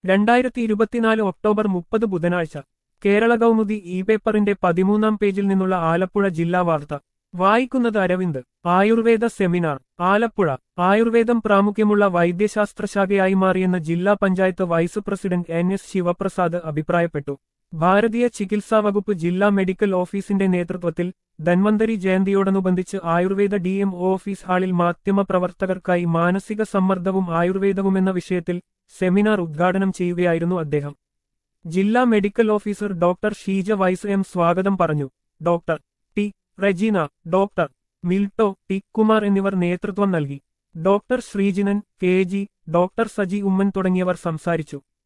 രണ്ടായിരത്തി ഇരുപത്തിനാല് ഒക്ടോബർ മുപ്പത് ബുധനാഴ്ച കേരള കൗമുദി ഇ പേപ്പറിന്റെ പതിമൂന്നാം പേജിൽ നിന്നുള്ള ആലപ്പുഴ ജില്ലാ വാർത്ത വായിക്കുന്നത് അരവിന്ദ് ആയുർവേദ സെമിനാർ ആലപ്പുഴ ആയുർവേദം പ്രാമുഖ്യമുള്ള വൈദ്യശാസ്ത്രശാഖയായി മാറിയെന്ന് ജില്ലാ panchayat vice president N S Sivaprasad അഭിപ്രായപ്പെട്ടു ഭാരതീയ ചികിത്സാ വകുപ്പ് ജില്ലാ മെഡിക്കൽ ഓഫീസിന്റെ നേതൃത്വത്തിൽ ധന്വന്തരി ജയന്തിയോടനുബന്ധിച്ച് ആയുർവേദ ഡി എം ഓഫീസ് ഹാളിൽ മാധ്യമപ്രവർത്തകർക്കായി മാനസിക സമ്മർദ്ദവും ആയുർവേദവുമെന്ന വിഷയത്തിൽ സെമിനാർ ഉദ്ഘാടനം ചെയ്യുകയായിരുന്നു അദ്ദേഹം ജില്ലാ മെഡിക്കൽ ഓഫീസർ ഡോക്ടർ ഷീജ വൈസ് എം സ്വാഗതം പറഞ്ഞു doctor T Regina doctor Milto T Kumar എന്നിവർ നേതൃത്വം നൽകി doctor Sreejinan K G doctor Saji Oommen തുടങ്ങിയവർ സംസാരിച്ചു